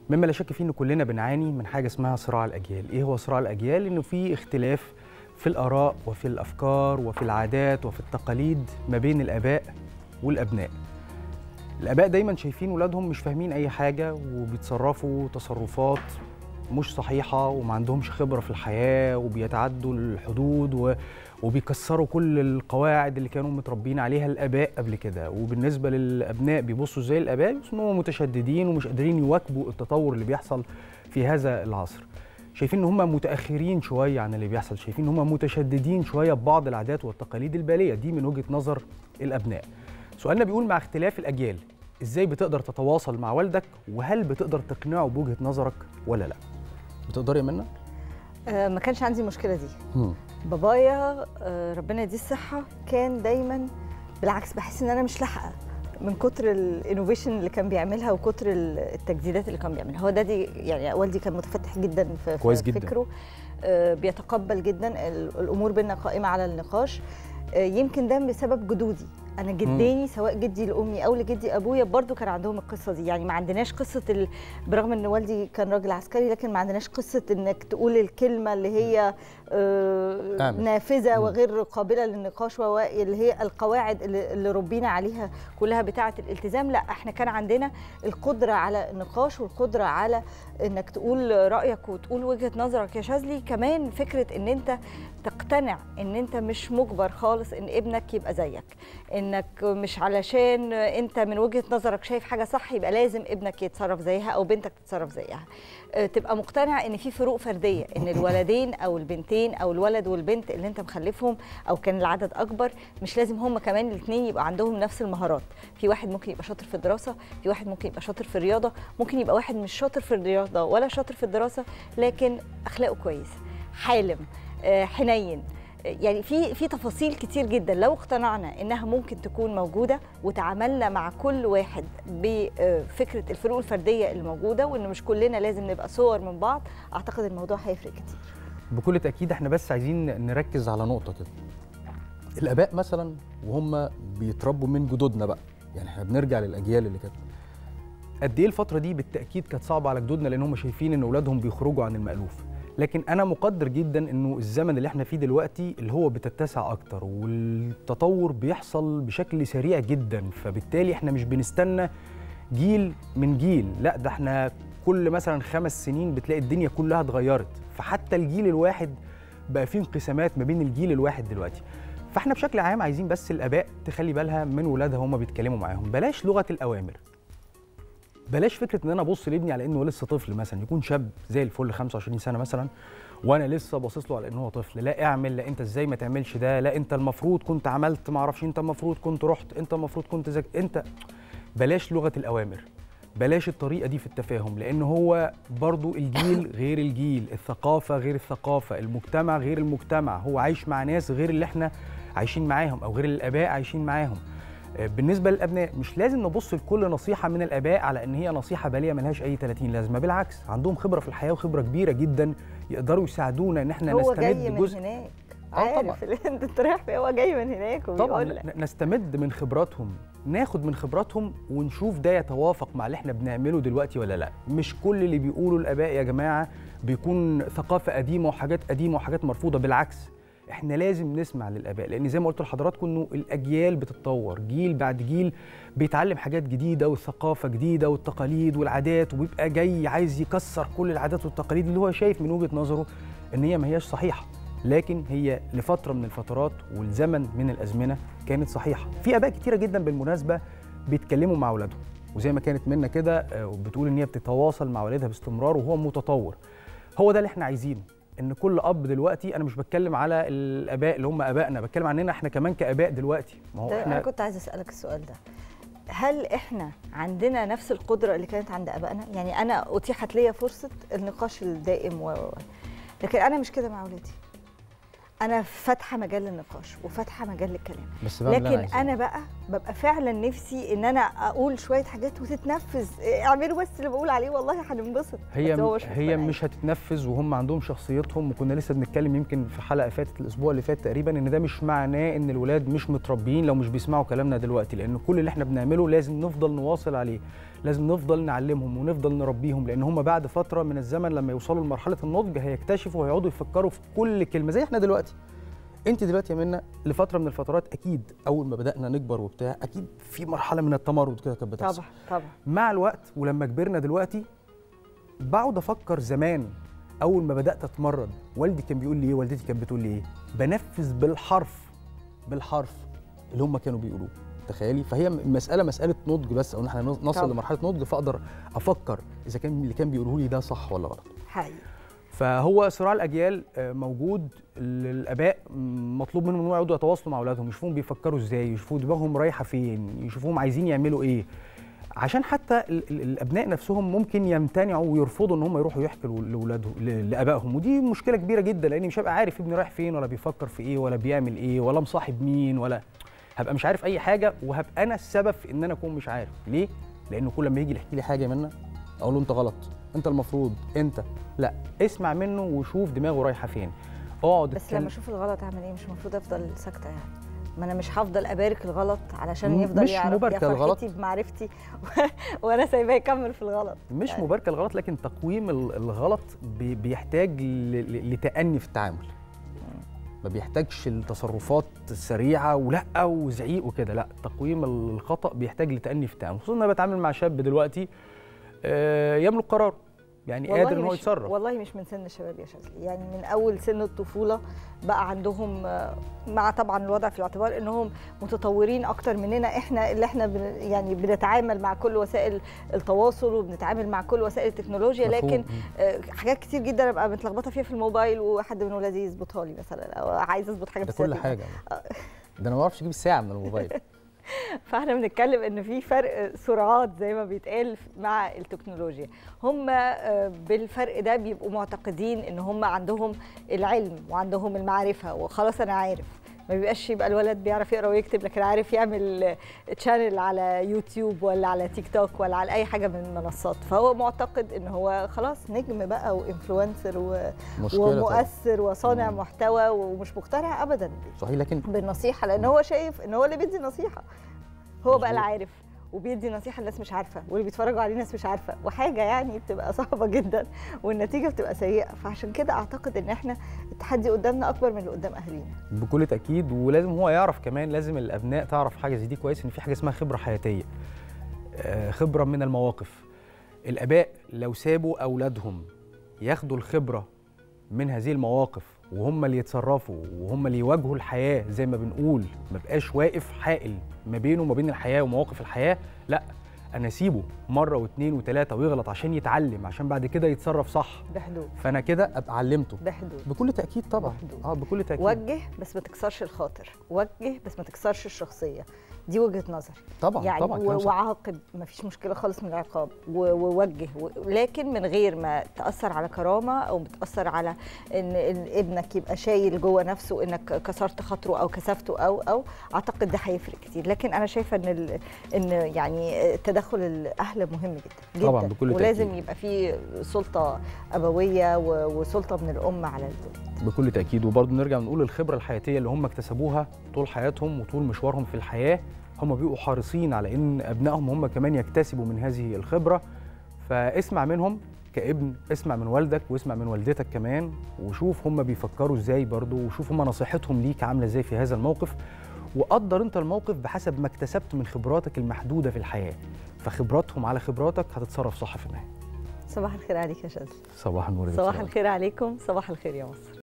مما لا شك فيه ان كلنا بنعاني من حاجه اسمها صراع الاجيال ايه هو صراع الاجيال انه في اختلاف في الاراء وفي الافكار وفي العادات وفي التقاليد ما بين الاباء والابناء الاباء دايما شايفين ولادهم مش فاهمين اي حاجه وبيتصرفوا تصرفات مش صحيحه وما عندهمش خبره في الحياه وبيتعدوا الحدود و... وبيكسروا كل القواعد اللي كانوا متربيين عليها الاباء قبل كده وبالنسبه للابناء بيبصوا زي الاباء بس انهم متشددين ومش قادرين يواكبوا التطور اللي بيحصل في هذا العصر شايفين ان هم متاخرين شويه عن اللي بيحصل شايفين ان هم متشددين شويه ببعض العادات والتقاليد الباليه دي من وجهه نظر الابناء سؤالنا بيقول مع اختلاف الاجيال ازاي بتقدر تتواصل مع والدك وهل بتقدر تقنعه بوجهه نظرك ولا لا بتقدري يا منى آه، ما كانش عندي المشكله دي بابايا آه، ربنا يديه الصحه كان دايما بالعكس بحس ان انا مش لاحقه من كتر الانوفيشن اللي كان بيعملها وكتر ال- التجديدات اللي كان بيعملها هو ده دي يعني والدي كان متفتح جدا في كويس في جداً. فكره آه، بيتقبل جدا ال- الامور بينا قائمه على النقاش آه، يمكن ده بسبب جدودي انا جداني سواء جدي لامي او لجدي ابويا برضو كان عندهم القصه دي يعني ما عندناش قصه ال... برغم ان والدي كان راجل عسكري لكن ما عندناش قصه انك تقول الكلمه اللي هي آه، اعمل. نافذه مم. وغير قابله للنقاش وهو اللي هي القواعد اللي اللي ربينا عليها كلها بتاعه الالتزام لا احنا كان عندنا القدره على النقاش والقدره على انك تقول رايك وتقول وجهه نظرك يا شاذلي كمان فكره ان انت تقتنع ان انت مش مجبر خالص ان ابنك يبقى زيك انك مش علشان انت من وجهه نظرك شايف حاجه صح يبقى لازم ابنك يتصرف زيها او بنتك تتصرف زيها آه، تبقى مقتنع ان في فروق فرديه ان الولدين او البنتين او الولد والبنت اللي انت مخلفهم او كان العدد اكبر مش لازم هم كمان الاثنين يبقى عندهم نفس المهارات في واحد ممكن يبقى شاطر في الدراسه في واحد ممكن يبقى شاطر في الرياضه ممكن يبقى واحد مش شاطر في الرياضه ولا شاطر في الدراسه لكن اخلاقه كويس حالم آه، حنين يعني في في تفاصيل كتير جدا لو اقتنعنا انها ممكن تكون موجوده وتعاملنا مع كل واحد بفكره الفروق الفرديه اللي موجوده وان مش كلنا لازم نبقى صور من بعض اعتقد الموضوع هيفرق كتير بكل تاكيد احنا بس عايزين نركز على نقطه كده الاباء مثلا وهم بيتربوا من جدودنا بقى يعني احنا بنرجع للاجيال اللي كانت قد ايه الفتره دي بالتاكيد كانت صعبه على جدودنا لان هم شايفين ان اولادهم بيخرجوا عن المالوف لكن انا مقدر جدا انه الزمن اللي احنا فيه دلوقتي اللي هو بتتسع اكتر والتطور بيحصل بشكل سريع جدا فبالتالي احنا مش بنستنى جيل من جيل لا ده احنا كل مثلا خمس سنين بتلاقي الدنيا كلها اتغيرت فحتى الجيل الواحد بقى فيه انقسامات ما بين الجيل الواحد دلوقتي فاحنا بشكل عام عايزين بس الاباء تخلي بالها من ولادها وهم بيتكلموا معاهم بلاش لغه الاوامر بلاش فكره ان انا ابص لابني على انه لسه طفل مثلا يكون شاب زي الفل 25 سنه مثلا وانا لسه باصص له على ان هو طفل لا اعمل لا انت ازاي ما تعملش ده لا انت المفروض كنت عملت ما اعرفش انت المفروض كنت رحت انت المفروض كنت زك انت بلاش لغه الاوامر بلاش الطريقه دي في التفاهم لان هو برضو الجيل غير الجيل الثقافه غير الثقافه المجتمع غير المجتمع هو عايش مع ناس غير اللي احنا عايشين معاهم او غير الاباء عايشين معاهم آه، بالنسبه للابناء مش لازم نبص لكل نصيحه من الاباء على ان هي نصيحه باليه ملهاش اي 30 لازمه بالعكس عندهم خبره في الحياه وخبره كبيره جدا يقدروا يساعدونا ان احنا هو نستمد جاي من جزء هناك آه طبعاً. عارف اللي انت رايح فيه هو جاي من هناك طبعا وبيقول لك ن- نستمد من خبراتهم ناخد من خبراتهم ونشوف ده يتوافق مع اللي احنا بنعمله دلوقتي ولا لا مش كل اللي بيقولوا الاباء يا جماعه بيكون ثقافه قديمه وحاجات قديمه وحاجات مرفوضه بالعكس احنا لازم نسمع للاباء لان زي ما قلت لحضراتكم انه الاجيال بتتطور جيل بعد جيل بيتعلم حاجات جديده والثقافه جديده والتقاليد والعادات وبيبقى جاي عايز يكسر كل العادات والتقاليد اللي هو شايف من وجهه نظره ان هي ما هياش صحيحه لكن هي لفتره من الفترات والزمن من الازمنه كانت صحيحه في اباء كتيره جدا بالمناسبه بيتكلموا مع اولادهم وزي ما كانت منا كده آه، وبتقول ان هي بتتواصل مع والدها باستمرار وهو متطور هو ده اللي احنا عايزينه ان كل اب دلوقتي انا مش بتكلم على الاباء اللي هم ابائنا بتكلم عننا احنا كمان كاباء دلوقتي ما هو ده انا احنا كنت عايزه اسالك السؤال ده هل احنا عندنا نفس القدره اللي كانت عند ابائنا يعني انا اتيحت ليا فرصه النقاش الدائم و و- و. لكن انا مش كده مع اولادي انا فاتحه مجال للنقاش وفاتحه مجال للكلام بس بعمل اللي لكن عايزاه. انا بقى ببقى فعلا نفسي ان انا اقول شويه حاجات وتتنفذ اعملوا بس اللي بقول عليه والله هننبسط هي بس هو مش هي مقتنع. مش هتتنفذ وهم عندهم شخصيتهم وكنا لسه بنتكلم يمكن في حلقه فاتت الاسبوع اللي فات تقريبا ان ده مش معناه ان الولاد مش متربيين لو مش بيسمعوا كلامنا دلوقتي لان كل اللي احنا بنعمله لازم نفضل نواصل عليه لازم نفضل نعلمهم ونفضل نربيهم لان هم بعد فتره من الزمن لما يوصلوا لمرحله النضج هيكتشفوا وهيقعدوا يفكروا في كل كلمه زي احنا دلوقتي انت دلوقتي يا منى لفتره من الفترات اكيد اول ما بدانا نكبر وبتاع اكيد في مرحله من التمرد كده كانت بتحصل طبعا طبعا مع الوقت ولما كبرنا دلوقتي بقعد افكر زمان اول ما بدات اتمرد والدي كان بيقول لي ايه والدتي كانت بتقول لي ايه بنفذ بالحرف بالحرف اللي هم كانوا بيقولوه تخيلي فهي المساله مساله نضج بس او ان احنا نصل طبعا. لمرحله نضج فاقدر افكر اذا كان اللي كان بيقوله لي ده صح ولا غلط حقيقي فهو صراع الاجيال آه، موجود الاباء مطلوب منهم انهم يقعدوا يتواصلوا مع اولادهم يشوفوهم بيفكروا ازاي يشوفوا دماغهم رايحه فين يشوفوهم عايزين يعملوا ايه عشان حتى ال- ال- الابناء نفسهم ممكن يمتنعوا ويرفضوا ان هم يروحوا يحكوا لاولادهم ل- لابائهم ودي مشكله كبيره جدا لاني مش هبقى عارف ابني رايح فين ولا بيفكر في ايه ولا بيعمل ايه ولا مصاحب مين ولا هبقى مش عارف اي حاجه وهبقى انا السبب في ان انا اكون مش عارف ليه لانه كل ما يجي يحكي لي حاجه منها اقول له انت غلط انت المفروض انت لا اسمع منه وشوف دماغه رايحه فين اقعد بس اتكلم- لما اشوف الغلط اعمل ايه مش المفروض افضل ساكته يعني ما انا مش هفضل ابارك الغلط علشان م- يفضل مش يعرف مباركة يا الغلط. فرحتي بمعرفتي وانا سايباه يكمل في الغلط مش يعني. مباركه الغلط لكن تقويم ال- الغلط بي- بيحتاج ل- ل- لتأني في التعامل ما بيحتاجش التصرفات السريعه ولا وزعيق وكده لا تقويم الخطا بيحتاج لتأني في التعامل خصوصا انا بتعامل مع شاب دلوقتي آه، يملك قرار يعني والله قادر ان هو مش- يتصرف والله مش من سن الشباب يا شاذلي يعني من اول سن الطفوله بقى عندهم آه، مع طبعا الوضع في الاعتبار انهم متطورين اكتر مننا احنا اللي احنا بن يعني بنتعامل مع كل وسائل التواصل وبنتعامل مع كل وسائل التكنولوجيا مفهوم. لكن آه، حاجات كتير جدا ابقى متلخبطه فيها في الموبايل وحد من ولادي يظبطها لي مثلا او عايز اظبط حاجه ده في كل السيتنج. حاجه ده انا ما بعرفش اجيب الساعه من الموبايل فاحنا بنتكلم ان في فرق سرعات زي ما بيتقال مع التكنولوجيا هم آه، بالفرق ده بيبقوا معتقدين ان هم عندهم العلم وعندهم المعرفه وخلاص انا عارف ما بيبقاش يبقى الولد بيعرف يقرا ويكتب لكن عارف يعمل تشانل على يوتيوب ولا على تيك توك ولا على اي حاجه من المنصات فهو معتقد ان هو خلاص نجم بقى وانفلونسر و... مشكله طبعا ومؤثر وصانع مم. محتوى ومش مقتنع ابدا صحيح لكن بالنصيحه لان هو شايف ان هو اللي بيدي نصيحه هو بقى مظبوط. اللي عارف وبيدي نصيحه الناس مش عارفه واللي بيتفرجوا عليه ناس مش عارفه وحاجه يعني بتبقى صعبه جدا والنتيجه بتبقى سيئه فعشان كده اعتقد ان احنا التحدي قدامنا اكبر من اللي قدام اهالينا بكل تاكيد ولازم هو يعرف كمان لازم الابناء تعرف حاجه زي دي كويس ان في حاجه اسمها خبره حياتيه آه، خبره من المواقف الاباء لو سابوا اولادهم ياخدوا الخبره من هذه المواقف وهم اللي يتصرفوا وهم اللي يواجهوا الحياه زي ما بنقول ما بقاش واقف حائل ما بينه وما بين الحياه ومواقف الحياه لا انا اسيبه مره واثنين وثلاثه ويغلط عشان يتعلم عشان بعد كده يتصرف صح بحدود فانا كده ابقى علمته بحدود بكل تاكيد طبعا بحدود. اه بكل تاكيد وجه بس ما تكسرش الخاطر وجه بس ما تكسرش الشخصيه دي وجهه نظري طبعا يعني طبعا كلام و- صح. وعاقب ما فيش مشكله خالص من العقاب و- ووجه و- لكن من غير ما تاثر على كرامه او بتاثر على ان إن ابنك يبقى شايل جوه نفسه انك كسرت خاطره او كسفته او او اعتقد ده هيفرق كتير لكن انا شايفه ان ال- ان يعني تدخل الاهل مهم جدا جدا طبعاً، بكل ولازم تأكيد. يبقى في سلطه ابويه و- وسلطه من الام على الولاد بكل تاكيد وبرضه نرجع نقول الخبره الحياتيه اللي هم اكتسبوها طول حياتهم وطول مشوارهم في الحياه هم بيبقوا حريصين على ان ابنائهم هم كمان يكتسبوا من هذه الخبره فاسمع منهم كابن اسمع من والدك واسمع من والدتك كمان وشوف هم بيفكروا ازاي برضه وشوف هم نصيحتهم ليك عامله ازاي في هذا الموقف وقدر انت الموقف بحسب ما اكتسبت من خبراتك المحدوده في الحياه فخبراتهم على خبراتك هتتصرف صح في النهايه صباح الخير عليك يا شاذلي صباح النور يا صباح دكتور. الخير عليكم صباح الخير يا مصر